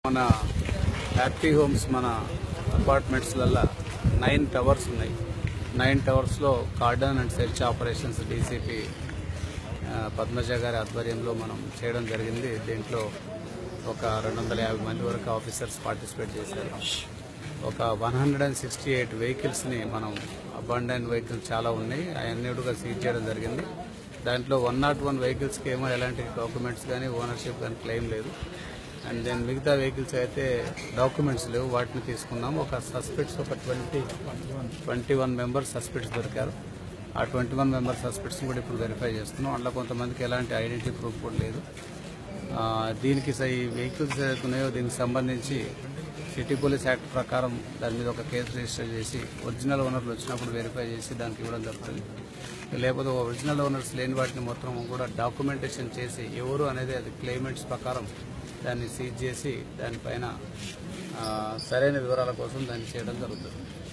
మన happy homes మన అపార్ట్మెంట్స్లలో నైన్ టవర్స్ ఉన్నాయి నైన్ టవర్స్లో cordon and search operations DCP Padmaja గారి ఆధ్వర్యంలో మనం చేయడం జరిగింది దీంట్లో ఒక రెండు వందల యాభై మంది వరకు ఆఫీసర్స్ పార్టిసిపేట్ చేశారు ఒక one hundred and sixty eight వెహికల్స్ని మనం అబాండైన్ వెహికల్స్ చాలా ఉన్నాయి అవన్నీ కూడా సీజ్ చేయడం జరిగింది దాంట్లో వన్ నాట్ వన్ వెహికల్స్కి ఏమో ఎలాంటి డాక్యుమెంట్స్ కానీ ఓనర్షిప్ కానీ క్లెయిమ్ లేదు అండ్ దెన్ మిగతా వెహికల్స్ అయితే డాక్యుమెంట్స్ లేవు వాటిని తీసుకున్నాం ఒక సస్పెక్ట్స్ ఒక twenty twenty one members suspects దొరికారు ఆ ట్వంటీ వన్ మెంబర్ సస్పెక్ట్స్ కూడా ఇప్పుడు వెరిఫై చేస్తున్నాం అందులో కొంతమందికి ఎలాంటి ఐడెంటిటీ ప్రూఫ్ కూడా లేదు ఆ, దీనికి స- ఈ వెహికల్స్ ఏదైతే ఉన్నాయో దీనికి సంబంధించి సిటీ పోలీస్ యాక్ట్ ప్రకారం దాని మీద ఒక కేసు రిజిస్టర్ చేసి ఒరిజినల్ ఓనర్లు వచ్చినప్పుడు వెరిఫై చేసి దానికి ఇవ్వడం జరుగుతుంది లేకపోతే ఒరిజినల్ ఓనర్స్ లేని వాటిని మొత్తం కూడా డాక్యుమెంటేషన్ చేసి ఎవరు అనేది అది క్లైమేట్స్ ప్రకారం దాన్ని సీజ్ చేసి దానిపైన ఆ, సరైన వివరాల కోసం దాన్ని చేయడం జరుగుతుంది